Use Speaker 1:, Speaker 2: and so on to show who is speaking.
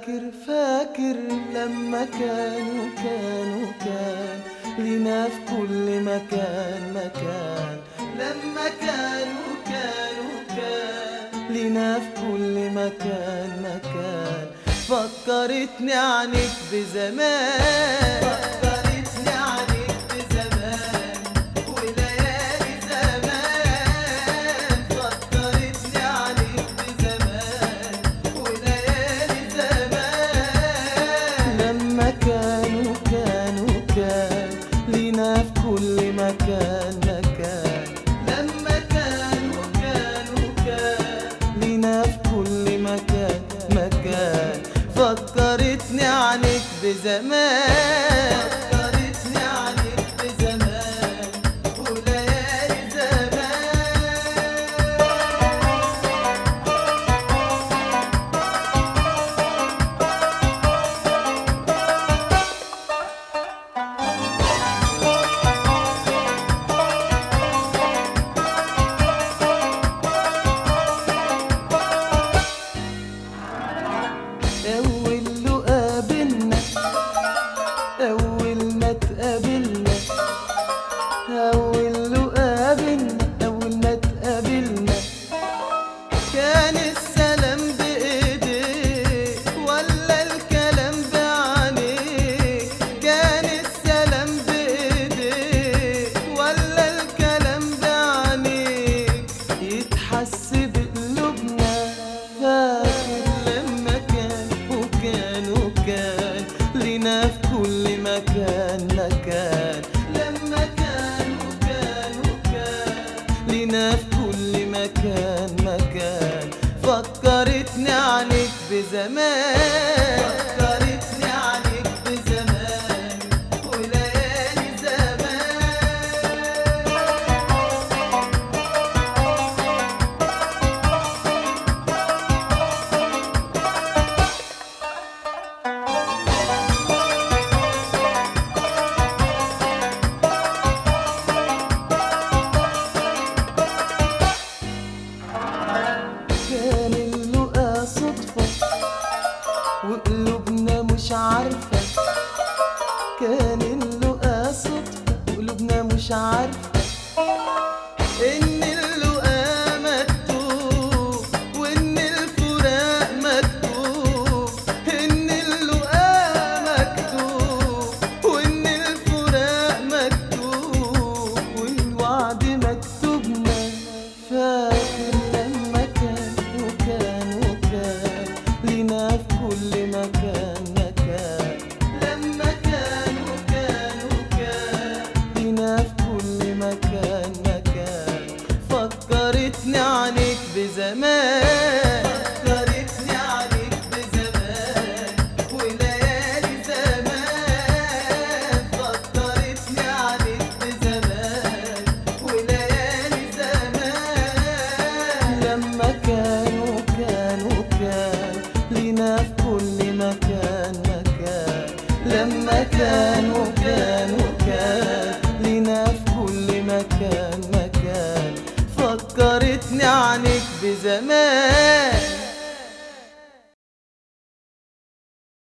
Speaker 1: فاكر فاكر لما كانوا كانوا كان لينا في كل مكان مكان لما كانوا كانوا كان لينا في كل مكان مكان فكرتني عنك بزمان فكرتني عنك بزمان وليالي زمان فكرتني عنك بزمان وليالي زمان لما كانوا كانوا كان لينا في كل مكان مكان لما كانوا كانوا كان لينا في كل مكان مكان فكرتني عنك بزمان فكرتني عنك بزمان وليالي زمان أول لقا بينا أول ما تقابلنا أول لقا بينا أول ما تقابلنا كان السلام بإيديك ولا الكلام بعينيك كان السلام بإيديك ولا الكلام بعينيك يتحس بقلوبنا فاكر لما كان وكان وكان لينا في كل مكان مكان لما كان وكان وكان لينا في كل مكان مكان فكرتني عنك بزمان فكرتني عنك بزمان وليالي زمان كان اللقا صدفة وقلوبنا مش عارفة كان اللقا صدفة وقلوبنا مش عارفة إن اللقا مكتوب وإن الفراق مكتوب إن اللقا مكتوب وإن الفراق مكتوب والوعد مكتوبنا فاكر لما كان وكان وكان لينا في كل مكان مكان لما كان وكان وكان لينا في كل مكان مكان فكرتني عنك بزمان فكرتني عنك بزمان وليالي زمان فكرتني عنك بزمان وليالي زمان لما كانوا كانوا كان لينا في كل مكان مكان لما كانوا